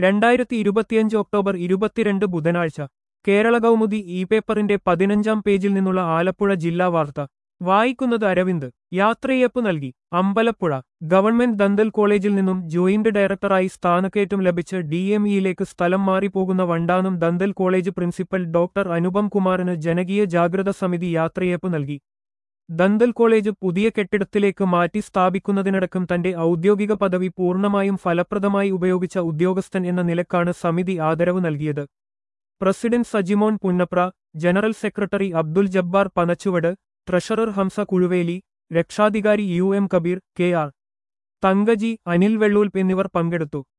രണ്ടായിരത്തി ഇരുപത്തിയഞ്ച് ഒക്ടോബർ ഇരുപത്തിരണ്ട് ബുധനാഴ്ച കേരള കൗമുദി ഇ പേപ്പറിന്റെ പതിനഞ്ചാം പേജിൽ നിന്നുള്ള ആലപ്പുഴ ജില്ലാ വാർത്ത വായിക്കുന്നത് അരവിന്ദ് യാത്രയയപ്പ് നൽകി അമ്പലപ്പുഴ ഗവൺമെന്റ് ദന്തൽ കോളേജിൽ നിന്നും ജോയിന്റ് ഡയറക്ടറായി സ്ഥാനക്കയറ്റം ലഭിച്ച് ഡി എം ഇയിലേക്ക് സ്ഥലം മാറിപ്പോകുന്ന Vandanam dental college principal doctor Anupam കുമാറിന് ജനകീയ ജാഗ്രത സമിതി യാത്രയയപ്പ് നൽകി ദന്തൽ കോളേജ് പുതിയ കെട്ടിടത്തിലേക്ക് മാറ്റി സ്ഥാപിക്കുന്നതിനടക്കം തന്റെ ഔദ്യോഗിക പദവി പൂർണ്ണമായും ഫലപ്രദമായി ഉപയോഗിച്ച ഉദ്യോഗസ്ഥൻ എന്ന നിലക്കാണ് സമിതി ആദരവ് നൽകിയത് president Sajimon Punnapra general secretary Abdul Jabbar Panachuvad treasurer Hamsa Kuzhuveli രക്ഷാധികാരി U M Kabeer K R Thankaji Anil Vellool എന്നിവർ പങ്കെടുത്തു